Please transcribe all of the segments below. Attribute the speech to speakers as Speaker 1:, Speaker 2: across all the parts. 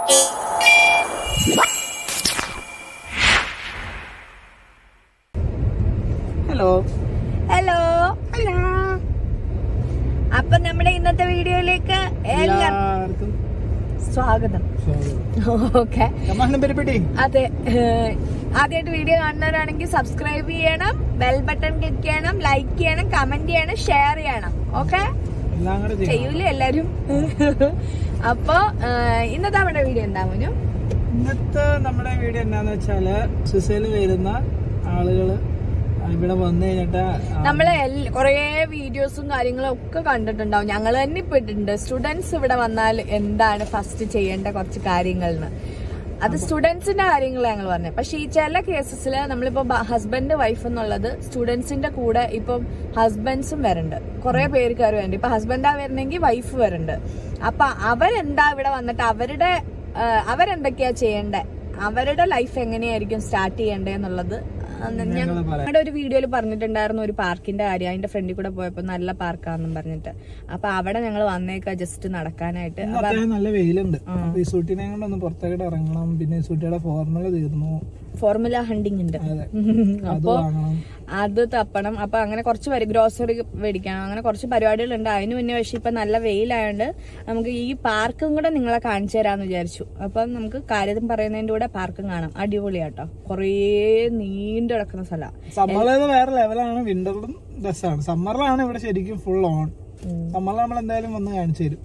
Speaker 1: Hello
Speaker 2: hello hello അപ്പൊ നമ്മുടെ ഇന്നത്തെ വീഡിയോയിലേക്ക് എല്ലാ
Speaker 1: എല്ലാവർക്കും
Speaker 2: സ്വാഗതം
Speaker 1: സ്വാഗതം
Speaker 2: ഓക്കെ
Speaker 1: കമാണ്ടും പരിപ്പെട്ടി
Speaker 2: അതെ ഏഹ്, ആദ്യമായിട്ട് വീഡിയോ കാണുന്നവരാണെങ്കിൽ സബ്സ്ക്രൈബ് ചെയ്യണം ബെൽ ബട്ടൺ ക്ലിക്ക് ചെയ്യണം ലൈക്ക് ചെയ്യണം കമന്റ് ചെയ്യണം ഷെയർ ചെയ്യണം ഓക്കെ
Speaker 1: എല്ലാം കൂടെ ചെയ്യണം.
Speaker 2: ചെയ്യൂലേ എല്ലാരും അപ്പൊ ഏഹ്, ഇന്നത്തെ നമ്മുടെ വീഡിയോ എന്താ മുന്നു
Speaker 1: ഇന്നത്തെ നമ്മുടെ വീഡിയോ എന്താന്ന് വെച്ചാല് സുസേല് വരുന്ന ആളുകള് ഇവിടെ വന്നു കഴിഞ്ഞിട്ട് ആ,
Speaker 2: നമ്മള് എൽ- കുറേ വീഡിയോസും കാര്യങ്ങളും ഒക്കെ കണ്ടിട്ടുണ്ടാവും ഞങ്ങൾ തന്നെ ഇപ്പൊ ഇട്ടിട്ടുണ്ട് സ്റ്റുഡൻസ് ഇവിടെ വന്നാൽ എന്താണ് ഫസ്റ്റ് ചെയ്യേണ്ട കുറച്ച് കാര്യങ്ങളെന്ന് അത് സ്റ്റുഡൻസിന്റെ കാര്യങ്ങൾ ഞങ്ങൾ പറഞ്ഞത് പക്ഷെ ഈ ചില കേസസിൽ നമ്മളിപ്പോ ഹസ്ബൻഡ് വൈഫ് എന്നുള്ളത് സ്റ്റുഡൻസിന്റെ കൂടെ ഇപ്പം ഹസ്ബൻഡ്സും വരുന്നുണ്ട് കുറെ പേർക്ക് വരുന്നുണ്ട് ഇപ്പൊ ഹസ്ബൻഡാ വരുന്നെങ്കിൽ വൈഫ് വരുന്നുണ്ട് അപ്പൊ അവരെന്താ ഇവിടെ വന്നിട്ട് അവരുടെ ആ, അവരെന്തൊക്കെയാ ചെയ്യണ്ടേ അവരുടെ ലൈഫ് എങ്ങനെയായിരിക്കും സ്റ്റാർട്ട് ചെയ്യണ്ടേ എന്നുള്ളത് അന്ന് ഞാൻ
Speaker 1: ഞങ്ങള് പറയാം
Speaker 2: ഞങ്ങളുടെ ഒരു വീഡിയോയിൽ പറഞ്ഞിട്ടുണ്ടായിരുന്നു ഒരു പാർക്കിന്റെ കാര്യം അതിന്റെ ഫ്രണ്ടിൽ കൂടെ പോയപ്പോ നല്ല പാർക്കാന്നും പറഞ്ഞിട്ട് അപ്പൊ അവിടെ ഞങ്ങൾ വന്നേക്കാ ജസ്റ്റ് നടക്കാനായിട്ട്
Speaker 1: ഇന്ന് അത്യാവശ്യം നല്ല വെയിലുണ്ട് അപ്പൊ ഈ സൂട്ടിനെ കൊണ്ട് ഒന്ന് പുറത്തേക്കിട്ട് ഇറങ്ങണം പിന്നെ ഈ സൂട്ടിയുടെ ഫോർമുല തീർന്നു
Speaker 2: ഫോർമുല ഹണ്ടിങ് ഉണ്ട്
Speaker 1: അതെ അത്
Speaker 2: അപ്പൊ
Speaker 1: വാങ്ങണം
Speaker 2: അത് തപ്പണം അപ്പൊ അങ്ങനെ കുറച്ച് പരി ഗ്രോസറി മേടിക്കണം അങ്ങനെ കുറച്ച് പരിപാടികളുണ്ട് അതിന് മുന്നേ പക്ഷെ ഇപ്പൊ നല്ല വെയിലായോണ്ട് നമുക്ക് ഈ പാർക്കും കൂടെ നിങ്ങളെ കാണിച്ചു തരാന്ന് വിചാരിച്ചു അപ്പൊ നമുക്ക് കാര്യം പറയുന്നതിന്റെ കൂടെ പാർക്കും കാണാം അടിപൊളിയാട്ടോ കുറേ നീണ്ടു കിടക്കുന്ന സ്ഥലം
Speaker 1: സമ്മറിലേത് വേറെ ലെവലാണ് വിന്ററിലും രസമാണ് സമ്മറിലാണ് ഇവിടെ ശരിക്കും ഫുൾ ഓൺ സമ്മറിൽ നമ്മൾ എന്തായാലും വന്ന് കാണിച്ചു തരും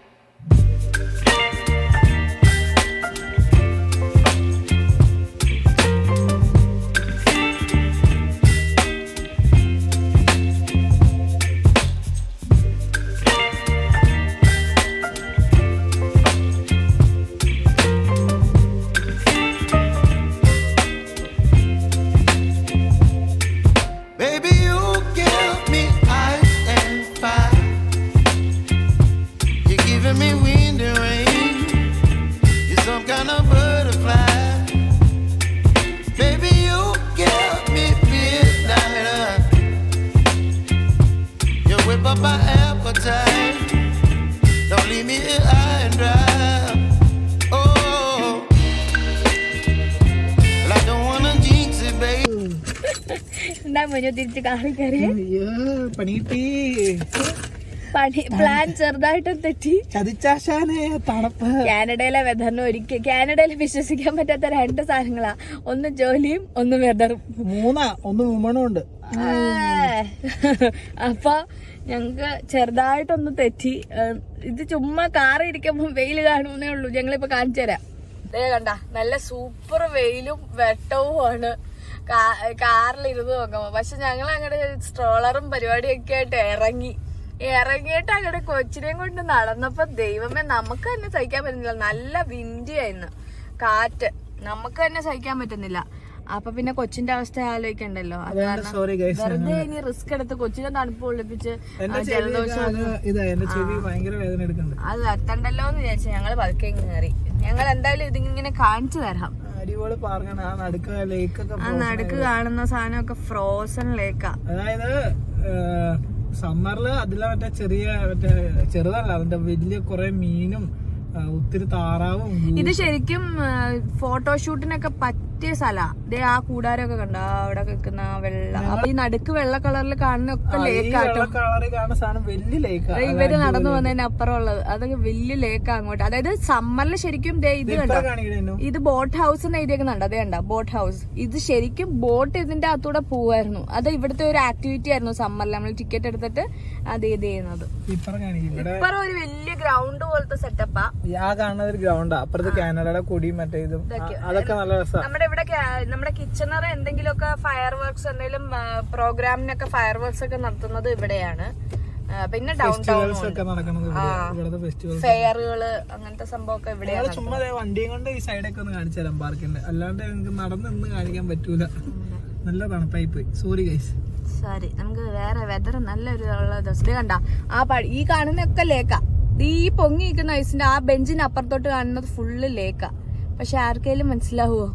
Speaker 3: Baby, you give me ice and fire. You're giving me wind and rain. You're some kind of butterfly. Baby, you give me midnight. You whip up my appetite. Don't leave me here high and dry. Oh, well, I don't wanna jinx it, baby.
Speaker 2: എന്താ മുന്നോ തിരിച്ച് കാറി കയറി
Speaker 1: അയ്യോ പണി കിട്ടി
Speaker 2: പണി plan ചെറുതായിട്ട് തെറ്റി
Speaker 1: ചതിച്ചാശാനെ തണുപ്പ്
Speaker 2: കാനഡയിലെ വെതറിന് ഒരിക്കൽ കാനഡയിൽ വിശ്വസിക്കാൻ പറ്റാത്ത രണ്ട് സാധനങ്ങളാ ഒന്ന് ജോലിയും ഒന്ന് വെതറും
Speaker 1: മൂന്നാ ഒന്ന് വുമണും ഉണ്ട്
Speaker 2: അപ്പൊ ഞങ്ങക്ക് ചെറുതായിട്ടൊന്ന് തെറ്റി ഏഹ് ഇത് ചുമ്മാ കാറി ഇരിക്കുമ്പോ വെയിൽ കാണുന്നേ ഉള്ളൂ ഞങ്ങളിപ്പോ കാണിച്ചു തരാം ദേ കണ്ട നല്ല സൂപ്പർ വെയിലും വെട്ടവും ആണ് കാറിൽ ഇരുന്ന് നോക്കുമ്പോ പക്ഷെ ഞങ്ങൾ അങ്ങോട്ട് സ്ട്രോളറും പരിപാടിയൊക്കെ ആയിട്ട് ഇറങ്ങി ഇറങ്ങിയിട്ട് അങ്ങോട്ട് കൊച്ചിനെയും കൊണ്ട് നടന്നപ്പോ ദൈവമേ നമുക്ക് തന്നെ സഹിക്കാൻ പറ്റുന്നില്ല നല്ല വിൻഡിയായിരുന്നു കാറ്റ് നമുക്ക് തന്നെ സഹിക്കാൻ പറ്റുന്നില്ല അപ്പൊ പിന്നെ കൊച്ചിന്റെ അവസ്ഥ ആലോചിക്കണ്ടല്ലോ അത് കാരണം
Speaker 1: സോറി ഗൈസ്
Speaker 2: വെറുതെ ഇനി റിസ്ക് എടുത്ത് കൊച്ചിനെ തണുപ്പ് ഒളിപ്പിച്ച്
Speaker 1: എന്റെ ചെവി ഇതാ എന്റെ ചെവി ഭയങ്കര വേദന എടുക്കുന്നുണ്ട്
Speaker 2: അത് എത്തണ്ടല്ലോ എന്ന് വിചാരിച്ചു ഞങ്ങള് പതുക്കെ ഇങ്ങ് കയറി ഞങ്ങൾ എന്തായാലും ഇതിങ്ങനെ കാണിച്ചു തരാം
Speaker 1: അടിപൊളി പാർക്കാണ് ആ നടുക്ക് ലേക്കൊക്കെ
Speaker 2: ആ നടുക്ക് കാണുന്ന സാധനമൊക്കെ ഫ്രോസൺ ലേക്കാ
Speaker 1: അതായത് സമ്മറില് അതിലെ മറ്റേ ചെറിയ മറ്റേ ചെറുതല്ല അതിന്റെ വലിയ കുറെ മീനും ആ, ഒത്തിരി താറാവും
Speaker 2: ഇത് ശരിക്കും ഫോട്ടോഷൂട്ടിനൊക്കെ പറ്റിയ സ്ഥലാ ദേ ആ കൂടാരമൊക്കെ കണ്ട അവിടെ നിൽക്കുന്ന ആ വെള്ള അപ്പൊ ഈ നടുക്ക് വെള്ള കളറിൽ കാണുന്ന ഒക്കെ ലേക്കാട്ടോ
Speaker 1: കളറിൽ കാണുന്ന സാധനം വലിയ ലേക്കാ
Speaker 2: ഇവര് നടന്നു വന്നതിന് അപ്പുറം ഉള്ളത് അതൊക്കെ വലിയ ലേക്കാ അങ്ങോട്ട് അതായത് സമ്മറിൽ ശരിക്കും ദേ ഇത് കണ്ടോ
Speaker 1: കാണിക്കണു
Speaker 2: ഇത് ബോട്ട് ഹൗസ് എന്ന് എഴുതിയേക്കുന്നുണ്ട് അതേ കണ്ട ബോട്ട് ഹൗസ് ഇത് ശരിക്കും ബോട്ട് ഇതിന്റെ അകത്തൂടെ പോവായിരുന്നു അത് ഇവിടുത്തെ ഒരു ആക്ടിവിറ്റി ആയിരുന്നു സമ്മറിൽ നമ്മൾ ടിക്കറ്റ് എടുത്തിട്ട് അത് ഇത് ചെയ്യുന്നത്
Speaker 1: ഇപ്പറ കാണിക്കും ഇവിടെ
Speaker 2: ഇപ്പറ ഒരു വലിയ ഗ്രൗണ്ട് പോലത്തെ സെറ്റപ്പാ
Speaker 1: ആ കാണുന്നത് ഒരു ഗ്രൗണ്ടാ അപ്പുറത്ത് കാനഡയുടെ കൊടിയും മറ്റേ ഇതും ആ, അതൊക്കെ നല്ല രസാ
Speaker 2: നമ്മുടെ ഇവിടെ ca- നമ്മുടെ കിച്ചണർ എന്തെങ്കിലുമൊക്കെ ഫയർ വർക്ക്സ് എന്തെങ്കിലും പ്രോഗ്രാമിനൊക്കെ ഫയർ വർക്ക്സ് ഒക്കെ നടത്തുന്നത് ഇവിടെയാണ് ആ, പിന്നെ ഡൗൺ ടൗൺ
Speaker 1: ഫെസ്റ്റിവൽസ് ഒക്കെ നടക്കുന്നത് ഇവിടെ ഇവിടുത്തെ ഫെസ്റ്റിവൽസ്
Speaker 2: ഫെയറുകള് അങ്ങനത്തെ സംഭവമൊക്കെ ഇവിടെയാണ്
Speaker 1: ഞങ്ങള് ചുമ്മാ ദേ വണ്ടിയും കൊണ്ട് ഈ സൈഡൊക്കെ ഒന്ന് കാണിച്ചു തരാം പാർക്കിന്റെ അല്ലാണ്ട് ഞങ്ങൾക്ക് നടന്ന് നിന്ന് കാണിക്കാൻ പറ്റൂല നല്ല തണുപ്പായി പോയി സോറി ഗൈസ്
Speaker 2: സോറി നമുക്ക് വേറെ വെതർ നല്ലൊരു ഉള്ള ദിവസം ഇത് കണ്ട ആ പടി ഈ കാണുന്നൊക്കെ ലേക്കാ ഈ പൊങ്ങി നിൽക്കുന്ന ഐസിന്റെ ആ ബെഞ്ചിന് അപ്പുറത്തോട്ട് കാണുന്നത് ഫുള്ള് ലേക്കാ പക്ഷെ ആർക്കെങ്കിലും മനസ്സിലാവുമോ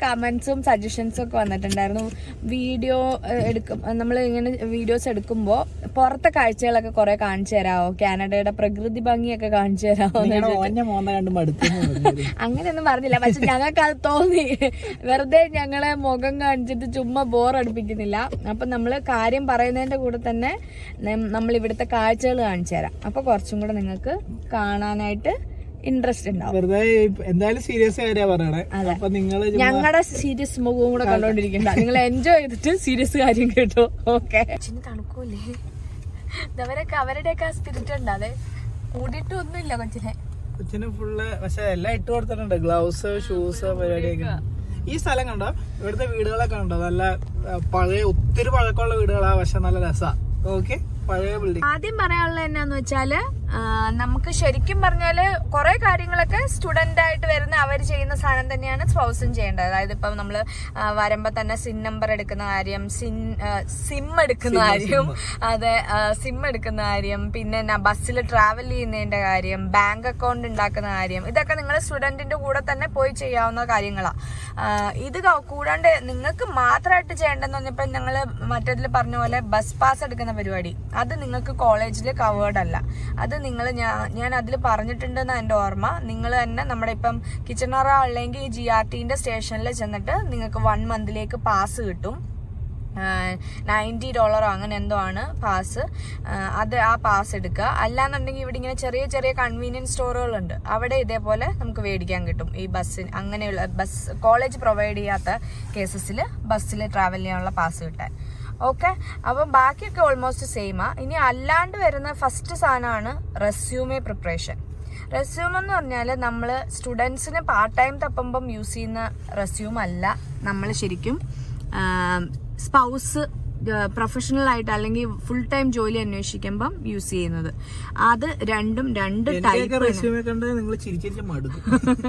Speaker 2: കമന്റ്സും സജഷൻസും ഒക്കെ വന്നിട്ടുണ്ടായിരുന്നു വീഡിയോ എടുക്കും നമ്മൾ ഇങ്ങനെ വീഡിയോസ് എടുക്കുമ്പോൾ പുറത്തെ കാഴ്ചകളൊക്കെ കുറെ കാണിച്ചു തരാമോ കാനഡയുടെ പ്രകൃതി ഭംഗിയൊക്കെ കാണിച്ചു തരാമോ എന്ന്
Speaker 1: നിങ്ങളുടെ ഓഞ്ഞ മോന്ന കണ്ട് മടുത്തു
Speaker 2: അങ്ങനെയൊന്നും പറഞ്ഞില്ല പക്ഷെ ഞങ്ങൾക്ക് അത് തോന്നി വെറുതെ ഞങ്ങളെ മുഖം കാണിച്ചിട്ട് ചുമ്മാ ബോർ അടുപ്പിക്കുന്നില്ല അപ്പൊ നമ്മള് കാര്യം പറയുന്നതിന്റെ കൂടെ തന്നെ നമ്മൾ ഇവിടുത്തെ കാഴ്ചകൾ കാണിച്ചു തരാം അപ്പൊ കുറച്ചും കൂടെ നിങ്ങൾക്ക് കാണാനായിട്ട് ഇൻട്രസ്റ്റ് ഉണ്ടാവും
Speaker 1: വെറുതെ ഇപ്പ- എന്തായാലും സീരിയസ് കാര്യ പറയണേ അപ്പൊ നിങ്ങള് ചുമ്മാ-
Speaker 2: ഞങ്ങളുടെ സീരിയസ് മുഖവും കൂടെ കണ്ടോണ്ടിരിക്കണ്ട നിങ്ങൾ എൻജോയ് ചെയ്തിട്ട് സീരിയസ് കാര്യം കേട്ടോ ഓക്കെ തണുക്കൂലേ അവരൊക്കെ അവരുടെയൊക്കെ ആ സ്പിരിറ്റ് ഉണ്ട് അതെ കൂടിയിട്ടൊന്നുമില്ല കൊച്ചിനെ
Speaker 1: കൊച്ചിന് ഫുള്ള് പക്ഷെ എല്ലാം ഇട്ട് കൊടുത്തിട്ടുണ്ട് ഗ്ലൗസ് ഷൂസ് പരിപാടിയൊക്കെ ഈ സ്ഥലം കണ്ടോ ഇവിടുത്തെ വീടുകളൊക്കെ കണ്ടോ നല്ല ആ, പഴയ ഒത്തിരി പഴക്കമുള്ള വീടുകളാ പക്ഷെ നല്ല രസാ ഓക്കെ പഴയ ബിൽഡിംഗ്
Speaker 2: ആദ്യം പറയാനുള്ളത് എന്നാന്ന് വെച്ചാല് ആ, നമുക്ക് ശരിക്കും പറഞ്ഞാല് കുറെ കാര്യങ്ങളൊക്കെ സ്റ്റുഡന്റ് ആയിട്ട് വരുന്ന അവർ ചെയ്യുന്ന സാധനം തന്നെയാണ് സ്പൗസും ചെയ്യേണ്ടത് അതായത് ഇപ്പം നമ്മള് ആ, വരുമ്പോ തന്നെ സിൻ നമ്പർ എടുക്കുന്ന കാര്യം സിൻ സിം എടുക്കുന്ന കാര്യം അതെ സിം എടുക്കുന്ന കാര്യം പിന്നെ ബസ്സിൽ ട്രാവൽ ചെയ്യുന്നതിന്റെ കാര്യം ബാങ്ക് അക്കൗണ്ട് ഉണ്ടാക്കുന്ന കാര്യം ഇതൊക്കെ നിങ്ങൾ സ്റ്റുഡന്റിന്റെ കൂടെ തന്നെ പോയി ചെയ്യാവുന്ന കാര്യങ്ങളാണ് ഇത് ക- കൂടാണ്ട് നിങ്ങൾക്ക് മാത്രമായിട്ട് ചെയ്യേണ്ടതെന്ന് പറഞ്ഞപ്പോൾ ഞങ്ങൾ മറ്റേതിൽ പറഞ്ഞ പോലെ ബസ് പാസ് എടുക്കുന്ന പരിപാടി അത് നിങ്ങൾക്ക് കോളേജിൽ കവേർഡ് അല്ല അത് നിങ്ങൾ ഞാൻ അതിൽ പറഞ്ഞിട്ടുണ്ടെന്ന് എൻ്റെ ഓർമ്മ നിങ്ങൾ തന്നെ നമ്മുടെ ഇപ്പം കിച്ചണറ അല്ലെങ്കിൽ ജി ആർ ടിന്റെ സ്റ്റേഷനിൽ ചെന്നിട്ട് നിങ്ങൾക്ക് വൺ മന്തിലേക്ക് പാസ് കിട്ടും നയൻറ്റി ഡോളറോ അങ്ങനെ എന്തോ ആണ് പാസ് അത് ആ പാസ് എടുക്കുക അല്ലാന്നുണ്ടെങ്കിൽ ഇവിടെ ഇങ്ങനെ ചെറിയ ചെറിയ കൺവീനിയൻസ് സ്റ്റോറുകളുണ്ട് അവിടെ ഇതേപോലെ നമുക്ക് മേടിക്കാൻ കിട്ടും ഈ ബസ്സിന് അങ്ങനെയുള്ള ബസ് കോളേജ് പ്രൊവൈഡ് ചെയ്യാത്ത കേസസിൽ ബസ്സിൽ ട്രാവൽ ചെയ്യാനുള്ള പാസ് കിട്ടാൻ ഓക്കെ അപ്പം ബാക്കിയൊക്കെ ഓൾമോസ്റ്റ് സെയിമാ ഇനി അല്ലാണ്ട് വരുന്ന ഫസ്റ്റ് സാധനമാണ് റെസ്യൂമെ പ്രിപ്പറേഷൻ റെസ്യൂം എന്ന് പറഞ്ഞാൽ നമ്മൾ സ്റ്റുഡൻസിന് പാർട്ട് ടൈം തപ്പുമ്പം യൂസ് ചെയ്യുന്ന റെസ്യൂം അല്ല നമ്മൾ ശരിക്കും സ്പൗസ് പ്രൊഫഷണൽ ആയിട്ട് അല്ലെങ്കിൽ ഫുൾ ടൈം ജോലി അന്വേഷിക്കുമ്പം യൂസ് ചെയ്യുന്നത് അത് രണ്ടും രണ്ട്
Speaker 1: എന്റെയൊക്കെ
Speaker 2: ടൈപ്പ്
Speaker 1: റെസ്യൂമെ കണ്ട് നിങ്ങൾ ചിരിച്ചിരിച്ച് മടുക്കും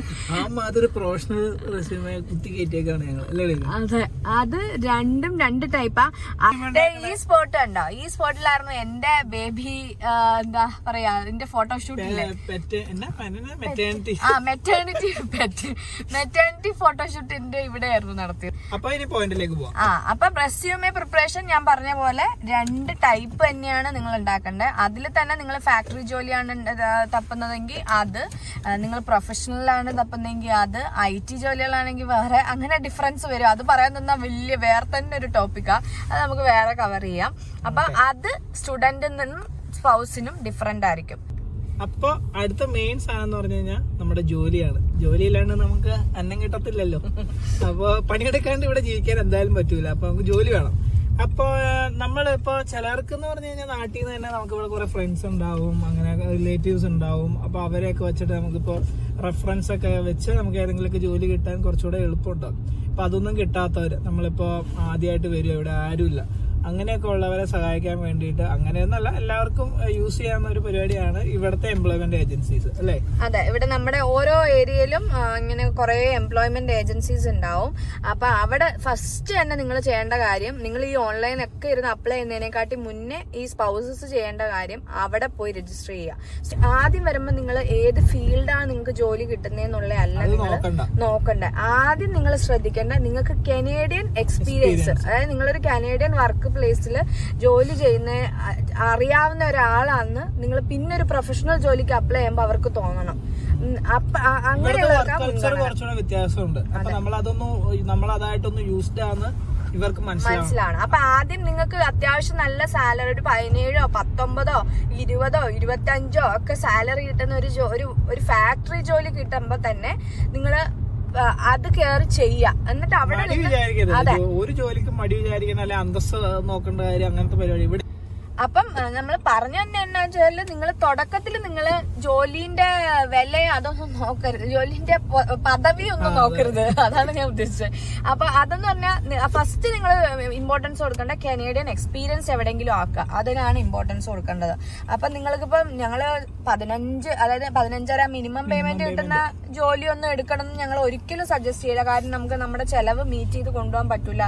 Speaker 1: ആ മാതിരി പ്രൊഫഷണൽ റെസ്യൂമെ കുത്തി കയറ്റിയേക്കാണ് ഞങ്ങൾ അല്ലേ ഡേവിഡ്?
Speaker 2: അതെ അത് രണ്ടും രണ്ട് ടൈപ്പാ അതെ ഈ സ്പോട്ട് ഉണ്ടോ ഈ സ്പോട്ടിലായിരുന്നു എന്റെ ബേബി എന്താ പറയാ അതിന്റെ ഫോട്ടോഷൂട്ട് ഇല്ലേ
Speaker 1: പെ- പെറ്റ് എന്നാ മെറ്റേണിറ്റി
Speaker 2: ആ മെറ്റേണിറ്റി മെറ്റേണിറ്റി ഫോട്ടോഷൂട്ടിന്റെ ഇവിടെയായിരുന്നു നടത്തിയത്
Speaker 1: അപ്പൊ ഇനി പോയിന്റിലേക്ക് പോവാം
Speaker 2: ആ അപ്പൊ റെസ്യൂമെ പ്രിപ്പറേഷൻ ഞാൻ പറഞ്ഞ പോലെ രണ്ട് ടൈപ്പ് തന്നെയാണ് നിങ്ങൾ ഉണ്ടാക്കേണ്ടത് അതിൽ തന്നെ നിങ്ങൾ ഫാക്ടറി ജോലിയാണ് ഉണ്ട്- ആ, തപ്പുന്നതെങ്കിൽ അത് നിങ്ങൾ പ്രൊഫഷണലാണ് തപ്പുന്നതെങ്കിൽ അത് ഐ ടി ജോലികളാണെങ്കിൽ വേറെ അങ്ങനെ ഡിഫറൻസ് വരും അത് പറയാൻ തന്നാൽ വലിയ വേറെ തന്നെ ഒരു ടോപ്പിക്കാ അത് നമുക്ക് വേറെ കവർ ചെയ്യാം അപ്പൊ അത് സ്റ്റുഡന്റിൽ നിന്നും സ്പൗസിനും ഡിഫറെന്റ് ആയിരിക്കും
Speaker 1: അപ്പൊ അടുത്ത മെയിൻ സാധനം എന്ന് പറഞ്ഞു കഴിഞ്ഞാൽ നമ്മുടെ ജോലിയാണ് ജോലി ഇല്ലാണ്ട് നമുക്ക് അന്നം കിട്ടത്തില്ലല്ലോ അപ്പൊ പണിയെടുക്കാണ്ട് ഇവിടെ ജീവിക്കാൻ എന്തായാലും പറ്റൂല അപ്പൊ നമുക്ക് ജോലി വേണം അപ്പൊ നമ്മളിപ്പോ ചിലർക്ക് എന്ന് പറഞ്ഞു കഴിഞ്ഞാൽ നാട്ടിൽ നിന്ന് തന്നെ നമുക്ക് ഇവിടെ കുറെ ഫ്രണ്ട്സ് ഉണ്ടാവും അങ്ങനെ റിലേറ്റീവ്സ് ഉണ്ടാവും അപ്പൊ അവരെയൊക്കെ വെച്ചിട്ട് നമുക്കിപ്പോ റെഫറൻസ് ഒക്കെ വെച്ച് നമുക്ക് ഏതെങ്കിലുമൊക്കെ ജോലി കിട്ടാൻ കുറച്ചുകൂടെ എളുപ്പമുണ്ടാവും അപ്പൊ അതൊന്നും കിട്ടാത്തവര് നമ്മളിപ്പോ ആദ്യമായിട്ട് വരും ഇവിടെ ആരുമില്ല അങ്ങനെയൊക്കെ ഉള്ളവരെ സഹായിക്കാൻ വേണ്ടിയിട്ട് അങ്ങനെയൊന്നല്ല എല്ലാവർക്കും യൂസ് ചെയ്യാവുന്ന ഒരു പരിപാടിയാണ് ഇവിടുത്തെ എംപ്ലോയ്മെന്റ് ഏജൻസീസ് അല്ലേ
Speaker 2: അതെ ഇവിടെ നമ്മുടെ ഓരോ ഏരിയയിലും ആ, ഇങ്ങനെ കുറെ എംപ്ലോയ്മെന്റ് ഏജൻസീസ് ഉണ്ടാവും അപ്പൊ അവിടെ ഫസ്റ്റ് തന്നെ നിങ്ങൾ ചെയ്യേണ്ട കാര്യം നിങ്ങൾ ഈ ഓൺലൈൻ ഒക്കെ ഇരുന്ന് അപ്ലൈ ചെയ്യുന്നതിനെക്കാട്ടി മുന്നേ ഈ സ്പൗസസ് ചെയ്യേണ്ട കാര്യം അവിടെ പോയി രജിസ്റ്റർ ചെയ്യുക ആദ്യം വരുമ്പോൾ നിങ്ങൾ ഏത് ഫീൽഡാണ് നിങ്ങൾക്ക് ജോലി കിട്ടുന്നതെന്നുള്ള അല്ല
Speaker 1: അത്
Speaker 2: നിങ്ങൾ
Speaker 1: നോക്കണ്ട
Speaker 2: നോക്കണ്ട ആദ്യം നിങ്ങൾ ശ്രദ്ധിക്കേണ്ട നിങ്ങൾക്ക് കനേഡിയൻ എക്സ്പീരിയൻസ് അതായത് നിങ്ങളൊരു കനേഡിയൻ വർക്ക് പ്ലേസിൽ ജോലി ചെയ്യുന്ന അ- അറിയാവുന്ന ഒരാളാന്ന് നിങ്ങൾ പിന്നെ ഒരു പ്രൊഫഷണൽ ജോലിക്ക് അപ്ലൈ ചെയ്യുമ്പോൾ അവർക്ക് തോന്നണം ഉം, അപ്പ അ-
Speaker 1: ഇവിടുത്തെ
Speaker 2: അങ്ങനെയുള്ളവർക്ക്
Speaker 1: വർക്ക് കൾച്ചർ കുറച്ചുകൂടെ വ്യത്യാസമുണ്ട് അപ്പൊ നമ്മൾ അതൊന്നും നമ്മൾ അതായിട്ടൊന്ന് യൂസ്ഡ് ആന്ന് ഇവർക്ക് മനസ്സിലാവും
Speaker 2: മനസ്സിലാണ് അപ്പൊ ആദ്യം നിങ്ങൾക്ക് അത്യാവശ്യം നല്ല സാലറി ഒരു പതിനേഴോ പത്തൊമ്പതോ ഇരുപതോ ഇരുപത്തഞ്ചോ ഒക്കെ സാലറി കിട്ടുന്ന ഒരു ജോ- ഒരു ഒരു ഫാക്ടറി ജോലി കിട്ടുമ്പോ തന്നെ നിങ്ങള് ആ, അത് കയറി ചെയ്യാ എന്നിട്ട് അവിടെ
Speaker 1: മടി
Speaker 2: നിന്ന്
Speaker 1: വിചാരിക്കരുത്
Speaker 2: അതെ
Speaker 1: ജോ- ഒരു ജോലിക്കും മടി വിചാരിക്കുന്ന അല്ലെ അന്തസ് നോക്കേണ്ട കാര്യം അങ്ങനത്തെ പരിപാടി ഇവിടെ
Speaker 2: അപ്പം നമ്മൾ പറഞ്ഞു തന്നെ എന്നാ വെച്ചാല് നിങ്ങൾ തുടക്കത്തിൽ നിങ്ങൾ ജോലിന്റെ വിലയും അതൊന്നും നോക്കരുത് ജോലിന്റെ പ- പദവി ഒന്നും നോക്കരുത് അതാണ് ഞാൻ ഉദ്ദേശിച്ചത് അപ്പൊ അതെന്ന് പറഞ്ഞാൽ ഫസ്റ്റ് നിങ്ങൾ ഇമ്പോർട്ടൻസ് കൊടുക്കേണ്ട കനേഡിയൻ എക്സ്പീരിയൻസ് എവിടെയെങ്കിലും ആക്കുക അതിനാണ് ഇമ്പോർട്ടൻസ് കൊടുക്കേണ്ടത് അപ്പൊ നിങ്ങൾക്കിപ്പം ഞങ്ങള് പതിനഞ്ച് അതായത് പതിനഞ്ചര മിനിമം പേയ്മെന്റ് കിട്ടുന്ന ജോലി ഒന്നും എടുക്കണം എന്ന് ഞങ്ങൾ ഒരിക്കലും സജസ്റ്റ് ചെയ്യില്ല കാരണം നമുക്ക് നമ്മുടെ ചെലവ് മീറ്റ് ചെയ്ത് കൊണ്ടുപോകാൻ പറ്റൂല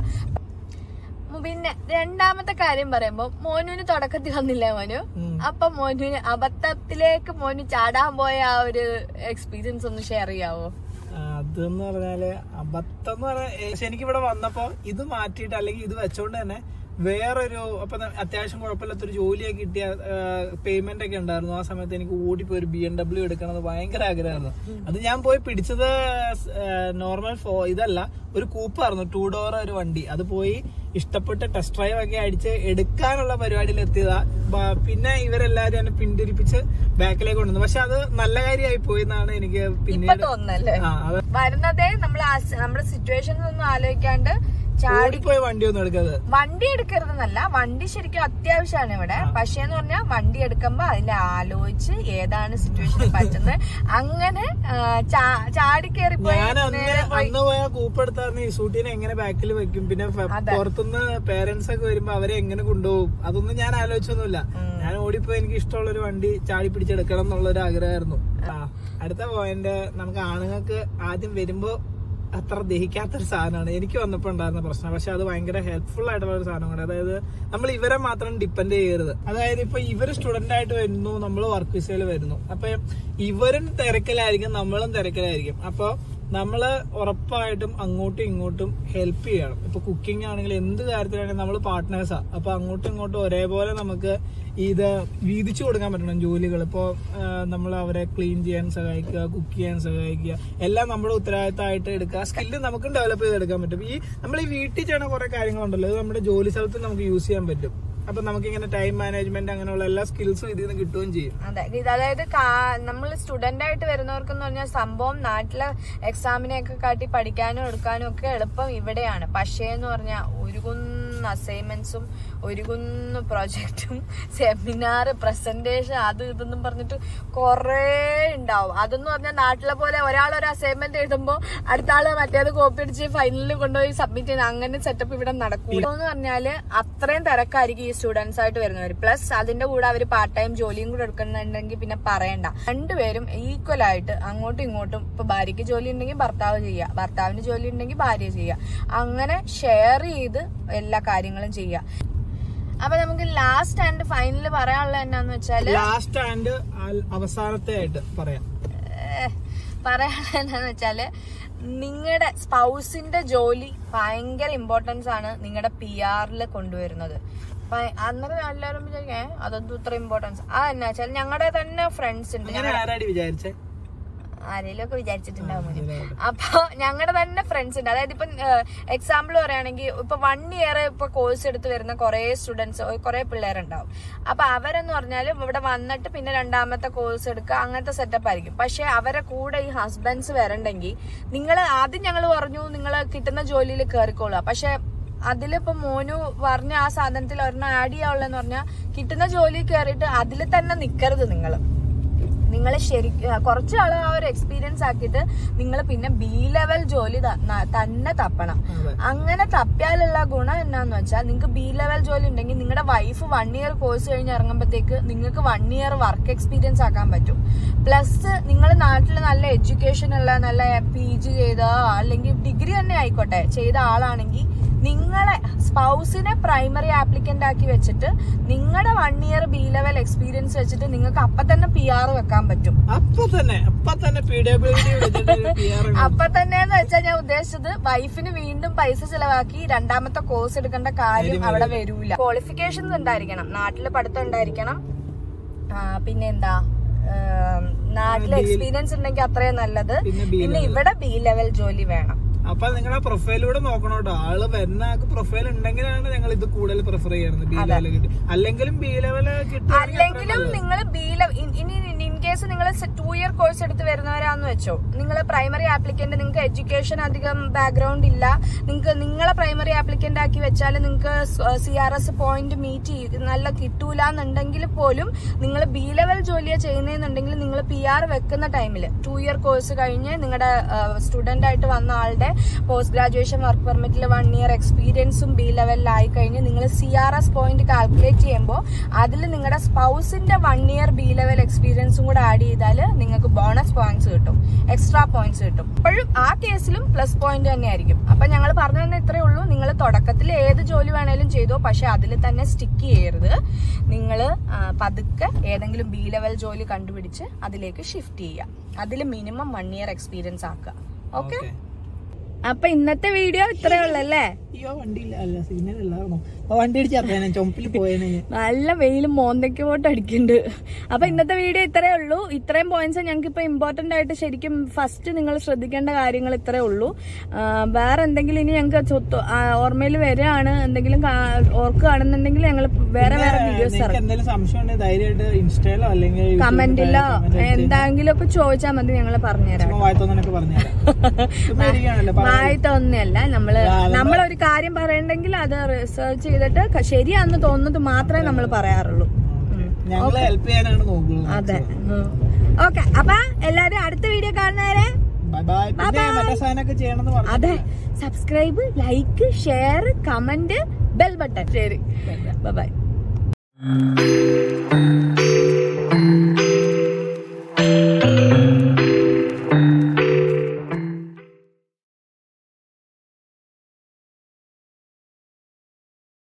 Speaker 2: പിന്നെ രണ്ടാമത്തെ കാര്യം പറയുമ്പോ മോനുവിന് തുടക്കത്തിൽ വന്നില്ലേ മോനു
Speaker 1: ഉം.
Speaker 2: അപ്പൊ മോനുവിന് അബദ്ധത്തിലേക്ക് മോനു ചാടാൻ പോയ ആ ഒരു എക്സ്പീരിയൻസ് ഒന്ന് ഷെയർ ചെയ്യാവോ
Speaker 1: ആ, അത് ഇതെന്ന് പറഞ്ഞാല് അബദ്ധം എന്ന് പറഞ്ഞാൽ ഏകദേശം എനിക്ക് ഇവിടെ വന്നപ്പോ ഇത് മാറ്റിയിട്ട് അല്ലെങ്കിൽ ഇത് വെച്ചോണ്ട് തന്നെ വേറൊരു അപ്പൊ ന- അത്യാവശ്യം കുഴപ്പമില്ലാത്തൊരു ജോലിയൊക്കെ കിട്ടിയ പേയ്മെന്റ് ഒക്കെ ഉണ്ടായിരുന്നു ആ സമയത്ത് എനിക്ക് ഓടിപ്പോയി ഒരു ബി എം ഡബ്ല്യു എടുക്കണമെന്ന് ഭയങ്കര ആഗ്രഹമായിരുന്നു അത് ഞാൻ പോയി പിടിച്ചത് നോർമൽ ഫോ ഇതല്ല ഒരു കൂപ്പായിരുന്നു ടൂ ഡോർ ഒരു വണ്ടി അത് പോയി ഇഷ്ടപ്പെട്ട് ടെസ്റ്റ് ഡ്രൈവ് ഒക്കെ അടിച്ച് എടുക്കാനുള്ള പരിപാടിയിൽ എത്തിയതാ ബ- പിന്നെ ഇവരെല്ലാരും എന്നെ പിന്തിരിപ്പിച്ച് ബാക്കിലേക്ക് കൊണ്ടുവന്നു പക്ഷെ അത് നല്ല കാര്യമായി പോയി എന്നാണ് എനിക്ക്
Speaker 2: ഇപ്പൊ
Speaker 1: പിന്നീട്
Speaker 2: തോന്നുന്നല്ലേ
Speaker 1: ആ അത്
Speaker 2: വരുന്നതേ നമ്മൾ നമ്മുടെ സിറ്റുവേഷൻസ് ഒന്നും ആലോചിക്കാണ്ട് ചാടി
Speaker 1: ഓടിപ്പോയി വണ്ടി ഒന്നും എടുക്കാതെ
Speaker 2: വണ്ടി എടുക്കരുതെന്നല്ല വണ്ടി ശരിക്കും അത്യാവശ്യമാണ് ഇവിടെ പക്ഷേ എന്ന് പറഞ്ഞാൽ വണ്ടി എടുക്കുമ്പോ അതിൽ ആലോചിച്ച് ഏതാണ് സിറ്റുവേഷൻ പറ്റുന്നത് അങ്ങനെ ആ, ചാ- ചാടിക്കേറിപ്പോയി
Speaker 1: ഞാൻ അന്ന്
Speaker 2: നേരെ പോയി
Speaker 1: അന്ന് പോയ കൂപ്പെടുത്താന്ന് ഈ സൂട്ടിനെ എങ്ങനെ ബാക്കിൽ വെക്കും പിന്നെ ഫ-
Speaker 2: അതെ.
Speaker 1: പുറത്തുനിന്ന് പേരൻസ് ഒക്കെ വരുമ്പോ അവരെ എങ്ങനെ കൊണ്ടുപോകും അതൊന്നും ഞാൻ ആലോചിച്ചൊന്നുമില്ല ഞാൻ ഓടിപ്പോയി എനിക്ക് ഇഷ്ടമുള്ള ഒരു വണ്ടി ചാടി പിടിച്ചെടുക്കണം എന്നുള്ള ഒരു ആഗ്രഹമായിരുന്നു ആ അടുത്ത പോയിന്റ് നമുക്ക് ആണുങ്ങൾക്ക് ആദ്യം വരുമ്പോ അത്ര ദഹിക്കാത്തൊരു സാധനമാണ് എനിക്ക് വന്നപ്പോ ഉണ്ടായിരുന്ന പ്രശ്നം പക്ഷെ അത് ഭയങ്കര ഹെൽപ്ഫുൾ ആയിട്ടുള്ള ഒരു സാധനം കൂടെ അതായത് നമ്മൾ ഇവരെ മാത്രം ഡിപ്പെൻഡ് ചെയ്യരുത് അതായത് ഇപ്പൊ ഇവര് സ്റ്റുഡന്റ് ആയിട്ട് വരുന്നു നമ്മൾ വർക്ക് വിസയിൽ വരുന്നു അപ്പൊ ഇവരും തിരക്കിലായിരിക്കും നമ്മളും തിരക്കിലായിരിക്കും അപ്പൊ നമ്മള് ഉറപ്പായിട്ടും അങ്ങോട്ടും ഇങ്ങോട്ടും ഹെൽപ്പ് ചെയ്യണം ഇപ്പൊ കുക്കിംഗ് ആണെങ്കിൽ എന്ത് കാര്യത്തിലാണെങ്കിലും നമ്മൾ പാർട്ട്നേഴ്സാ അപ്പൊ അങ്ങോട്ടും ഇങ്ങോട്ടും ഒരേപോലെ നമുക്ക് ഇത് വീതിച്ചു കൊടുക്കാൻ പറ്റണം ജോലികൾ ഇപ്പോൾ നമ്മൾ അവരെ ക്ലീൻ ചെയ്യാൻ സഹായിക്കുക കുക്ക് ചെയ്യാൻ സഹായിക്കുക എല്ലാം നമ്മുടെ ഉത്തരവാദിത്തമായിട്ട് എടുക്കുക സ്കില്ല് നമുക്കും ഡെവലപ്പ് ചെയ്തെടുക്കാൻ പറ്റും ഈ നമ്മൾ ഈ വീട്ടിൽ ചെയ്യണ കുറെ കാര്യങ്ങളുണ്ടല്ലോ ഇത് നമ്മുടെ ജോലി സ്ഥലത്ത് നമുക്ക് യൂസ് ചെയ്യാൻ പറ്റും അപ്പൊ നമുക്ക് ഇങ്ങനെ ടൈം മാനേജ്മെന്റ് അങ്ങനെയുള്ള എല്ലാ സ്കിൽസും ഇതിൽ നിന്ന് കിട്ടുകയും ചെയ്യും
Speaker 2: അതെ ഇത് അതായത് നമ്മൾ സ്റ്റുഡന്റ് ആയിട്ട് വരുന്നവർക്ക് എന്ന് പറഞ്ഞാൽ സംഭവം നാട്ടിലെ എക്സാമിനെയൊക്കെ കാട്ടി പഠിക്കാനും എടുക്കാനും ഒക്കെ എളുപ്പം ഇവിടെയാണ് പക്ഷേ എന്ന് പറഞ്ഞാൽ ഒരുകുന്ന അസൈൻമെന്റ്സും ഒരുകുന്ന പ്രൊജക്റ്റും സെമിനാർ പ്രസന്റേഷൻ അത് ഇതെന്നും പറഞ്ഞിട്ട് കുറേ ഉണ്ടാവും അതെന്ന് പറഞ്ഞാൽ നാട്ടിലെ പോലെ ഒരാൾ ഒരു അസൈൻമെന്റ് എഴുതുമ്പോൾ അടുത്ത ആള് മറ്റേത് കോപ്പി അടിച്ച് ഫൈനലിൽ കൊണ്ടുപോയി സബ്മിറ്റ് ചെയ്യുന്ന അങ്ങനെ സെറ്റപ്പ് ഇവിടെ നടക്കൂല എന്ന് പറഞ്ഞാല് അത്രയും തിരക്കായിരിക്കും ഈ സ്റ്റുഡൻസ് ആയിട്ട് വരുന്നവർ പ്ലസ് അതിന്റെ കൂടെ അവർ പാർട്ട് ടൈം ജോലിയും കൂടെ എടുക്കുന്നുണ്ടെങ്കിൽ പിന്നെ പറയണ്ട രണ്ടുപേരും ഈക്വൽ ആയിട്ട് അങ്ങോട്ടും ഇങ്ങോട്ടും ഇപ്പൊ ഭാര്യയ്ക്ക് ജോലി ഉണ്ടെങ്കിൽ ഭർത്താവ് ചെയ്യുക ഭർത്താവിന് ജോലി ഉണ്ടെങ്കിൽ ഭാര്യ ചെയ്യുക അങ്ങനെ ഷെയർ ചെയ്ത് എല്ലാ കാര്യങ്ങളും ചെയ്യുക അപ്പൊ നമുക്ക് ലാസ്റ്റ് ആൻഡ് ഫൈനൽ പറയാനുള്ളത് എന്നാന്ന് വെച്ചാല്
Speaker 1: ലാസ്റ്റ് ആൻഡ് അവസാനത്തെ ആയിട്ട് പറയാം
Speaker 2: ഏഹ്, പറയാനുള്ളത് എന്താന്ന് വെച്ചാല് നിങ്ങളുടെ സ്പൗസിന്റെ ജോലി ഭയങ്കര ഇമ്പോർട്ടൻസ് ആണ് നിങ്ങളുടെ പി ആറിൽ കൊണ്ടുവരുന്നത് ഭയ- അന്നേരം എല്ലാവരും വിചാരിക്കും "ഏ, അതെന്തും ഇത്ര ഇമ്പോർട്ടൻസ് ആ എന്നാ വെച്ചാൽ ഞങ്ങളുടെ തന്നെ ഫ്രണ്ട്സ് ഉണ്ട്
Speaker 1: അങ്ങനെ ആരാടി വിചാരിച്ചേ
Speaker 2: ആരെങ്കിലും ഒക്കെ വിചാരിച്ചിട്ടുണ്ടാവും
Speaker 1: അതെ, അതെ.
Speaker 2: അപ്പൊ ഞങ്ങളുടെ തന്നെ ഫ്രണ്ട്സ് ഉണ്ട് അതായത് ഇപ്പൊ എക്സാമ്പിൾ പറയുകയാണെങ്കിൽ ഇപ്പൊ വൺ ഇയർ ഇപ്പൊ കോഴ്സ് എടുത്ത് വരുന്ന കുറെ സ്റ്റുഡൻസ് കുറെ പിള്ളേരുണ്ടാവും അപ്പൊ അവരെന്ന് പറഞ്ഞാൽ ഇവിടെ വന്നിട്ട് പിന്നെ രണ്ടാമത്തെ കോഴ്സ് എടുക്കുക അങ്ങനത്തെ സെറ്റപ്പ് ആയിരിക്കും പക്ഷെ അവരെ കൂടെ ഈ ഹസ്ബൻഡ്സ് വരണ്ടെങ്കിൽ നിങ്ങൾ ആദ്യം ഞങ്ങൾ പറഞ്ഞു നിങ്ങൾ കിട്ടുന്ന ജോലിയിൽ കയറിക്കോളുക പക്ഷെ അതിലിപ്പോ മോനു പറഞ്ഞ ആ സാധനത്തിൽ ഒരെണ്ണം ആഡ് ചെയ്യാനുള്ളതെന്ന് പറഞ്ഞാൽ കിട്ടുന്ന ജോലി കയറിയിട്ട് അതിൽ തന്നെ നിക്കരുത് നിങ്ങൾ നിങ്ങൾ ശരിക്കും കുറച്ച് ആൾ ആ ഒരു എക്സ്പീരിയൻസ് ആക്കിയിട്ട് നിങ്ങൾ പിന്നെ ബി ലെവൽ ജോലി ത- ന- തന്നെ തപ്പണം
Speaker 1: അതെ.
Speaker 2: അങ്ങനെ തപ്പിയാലുള്ള ഗുണം എന്നാന്ന് വെച്ചാൽ നിങ്ങൾക്ക് ബി ലെവൽ ജോലി ഉണ്ടെങ്കിൽ നിങ്ങളുടെ വൈഫ് വൺ ഇയർ കോഴ്സ് കഴിഞ്ഞ് ഇറങ്ങുമ്പോഴത്തേക്ക് നിങ്ങൾക്ക് വൺ ഇയർ വർക്ക് എക്സ്പീരിയൻസ് ആക്കാൻ പറ്റും പ്ലസ് നിങ്ങൾ നാട്ടിൽ നല്ല എഡ്യൂക്കേഷൻ ഉള്ള നല്ല പി ജി ചെയ്ത അല്ലെങ്കിൽ ഡിഗ്രി തന്നെ ആയിക്കോട്ടെ ചെയ്ത ആളാണെങ്കിൽ നിങ്ങളെ സ്പൗസിനെ പ്രൈമറി ആപ്ലിക്കന്റ് ആക്കി വെച്ചിട്ട് നിങ്ങളുടെ one year B level experience വെച്ചിട്ട് നിങ്ങൾക്ക് അപ്പൊ തന്നെ പി ആർ വെക്കാൻ പറ്റും
Speaker 1: അപ്പൊ തന്നെ അപ്പൊ തന്നെ പി ഡബ്ല്യു ഡി വെച്ചിട്ട് പി ആർ
Speaker 2: അപ്പൊ തന്നെ എന്ന് വെച്ചാൽ ഞാൻ ഉദ്ദേശിച്ചത് വൈഫിന് വീണ്ടും പൈസ ചെലവാക്കി രണ്ടാമത്തെ കോഴ്സ് എടുക്കേണ്ട കാര്യം അവിടെ വരൂല ക്വാളിഫിക്കേഷൻസ് ഉണ്ടായിരിക്കണം നാട്ടില് പഠിത്തം ഉണ്ടായിരിക്കണം ആ, പിന്നെന്താ നാട്ടിലെ എക്സ്പീരിയൻസ് ഉണ്ടെങ്കിൽ അത്രയും നല്ലത്
Speaker 1: പിന്നെ B
Speaker 2: പിന്നെ ഇവിടെ ബി ലെവൽ ജോലി വേണം
Speaker 1: അപ്പൊ നിങ്ങളെ പ്രൊഫൈലൂടെ നോക്കണം കേട്ടോ ആള് വരുന്ന ആൾക്ക് പ്രൊഫൈൽ ഉണ്ടെങ്കിലാണ് ഞങ്ങൾ ഇത് കൂടുതൽ പ്രിഫർ ചെയ്യുന്നത് ബി ലെവൽ കിട്ടി അല്ലെങ്കിലും ബി ലെവൽ
Speaker 2: അല്ലെങ്കിലും നിങ്ങൾ ബി ലെവൽ ഇനി ഇൻ കേസ് നിങ്ങൾ ടു ഇയർ കോഴ്സ് എടുത്ത് വരുന്നവരാന്ന് വെച്ചോ നിങ്ങൾ പ്രൈമറി ആപ്ലിക്കന്റ് നിങ്ങൾക്ക് എഡ്യൂക്കേഷൻ അധികം ബാക്ക്ഗ്രൗണ്ട് ഇല്ല നിങ്ങൾക്ക് നിങ്ങളെ പ്രൈമറി ആപ്ലിക്കന്റ് ആക്കി വെച്ചാൽ നിങ്ങൾക്ക് C R S point meet നല്ല കിട്ടൂല എന്നുണ്ടെങ്കിൽ പോലും നിങ്ങൾ ബി ലെവൽ ജോലിയാ ചെയ്യുന്നതെന്നുണ്ടെങ്കിൽ നിങ്ങൾ പി ആർ വെക്കുന്ന ടൈമിൽ ടു ഇയർ കോഴ്സ് കഴിഞ്ഞ് നിങ്ങളുടെ സ്റ്റുഡന്റ് ആയിട്ട് വന്ന ആളുടെ പോസ്റ്റ് ഗ്രാജുവേഷൻ വർക്ക് പെർമിറ്റിൽ വൺ ഇയർ എക്സ്പീരിയൻസും ബി ലെവലിലായി കഴിഞ്ഞ് നിങ്ങൾ C R S point calculate ചെയ്യുമ്പോൾ അതിൽ നിങ്ങളുടെ സ്പൗസിന്റെ വൺ ഇയർ ബി ലെവൽ എക്സ്പീരിയൻസും കൂടെ ആഡ് ചെയ്താൽ നിങ്ങൾക്ക് ബോണസ് പോയിന്റ്സ് കിട്ടും എക്സ്ട്രാ പോയിന്റ്സ് കിട്ടും അപ്പോഴും ആ കേസിലും പ്ലസ് പോയിന്റ് തന്നെയായിരിക്കും അപ്പൊ ഞങ്ങൾ പറഞ്ഞു തന്നെ ഇത്രേ ഉള്ളൂ നിങ്ങൾ തുടക്കത്തിൽ ഏത് ജോലി വേണേലും ചെയ്തോ പക്ഷെ അതിൽ തന്നെ സ്റ്റിക്ക് ചെയ്യരുത് നിങ്ങൾ പതുക്കെ ഏതെങ്കിലും ബി ലെവൽ ജോലി കണ്ടുപിടിച്ച് അതിലേക്ക് ഷിഫ്റ്റ് ചെയ്യുക അതിൽ മിനിമം വൺ ഇയർ എക്സ്പീരിയൻസ് ആക്കുക ഓക്കെ
Speaker 1: ഓക്കെ
Speaker 2: അപ്പൊ ഇന്നത്തെ വീഡിയോ ഇത്രേ ഉള്ളല്ലേ
Speaker 1: അയ്യോ വണ്ടിയില്ല അല്ല സിഗ്നൽ ഇല്ലായിരുന്നോ അപ്പൊ വണ്ടി ഇടിച്ച് അറിയാനെ ചുമപ്പിൽ പോയേനെ ഞാൻ.
Speaker 2: നല്ല വെയിലും മോന്തയ്ക്ക് പോട്ട് അടിക്കുന്നുണ്ട് അപ്പൊ ഇന്നത്തെ വീഡിയോ ഇത്രേ ഉള്ളൂ ഇത്രയും പോയിന്റ്സ് ഞങ്ങൾക്ക് ഇപ്പൊ ഇമ്പോർട്ടന്റ് ആയിട്ട് ശരിക്കും ഫസ്റ്റ് നിങ്ങൾ ശ്രദ്ധിക്കേണ്ട കാര്യങ്ങൾ ഇത്രേ ഉള്ളൂ ആ, വേറെ എന്തെങ്കിലും ഇനി ഞങ്ങൾക്ക് ചൊത്ത് ഓർമ്മയിൽ വരികയാണ് എന്തെങ്കിലും കാ- ഓർക്കുകയാണെന്നുണ്ടെങ്കിൽ ഞങ്ങൾ വേറെ വേറെ വീഡിയോസ്
Speaker 1: നിങ്ങൾക്ക് എന്തെങ്കിലും സംശയം ഉണ്ടെങ്കിൽ ധൈര്യമായിട്ട് ഇൻസ്റ്റയിലോ അല്ലെങ്കിൽ യൂട്യൂബിലോ
Speaker 2: കമന്റിലോ
Speaker 1: comment അടിച്ച്
Speaker 2: എന്തെങ്കിലും ഒക്കെ ചോദിച്ചാൽ മതി ഞങ്ങൾ പറഞ്ഞുതരാം
Speaker 1: ചുമ്മാ വായത്തോന്നൊക്കെ പറഞ്ഞുതരാം ചുമ്മാ ഇരിക്കുകയാണല്ലോ പറ.
Speaker 2: വായി തോന്നുന്നല്ല നമ്മള് നമ്മളൊരു കാര്യം പറയണ്ടെങ്കിൽ അത് റിസർച്ച് ചെയ്തിട്ട് ക- ശരിയാന്ന് തോന്നുന്നത് മാത്രമേ നമ്മൾ പറയാറുള്ളൂ
Speaker 1: ഞങ്ങളെ ഹെൽപ്പ് ചെയ്യാനാണ് നോക്കുന്നത്
Speaker 2: അതെ ഓക്കെ അപ്പൊ എല്ലാരും അടുത്ത വീഡിയോ കാണുന്നവരെ
Speaker 1: ബൈ ബൈ പിന്നെ മറ്റേ സാധനമൊക്കെ ചെയ്യണമെന്ന് പറഞ്ഞു
Speaker 2: അതെ subscribe like share comment bell button ശരി ബൈ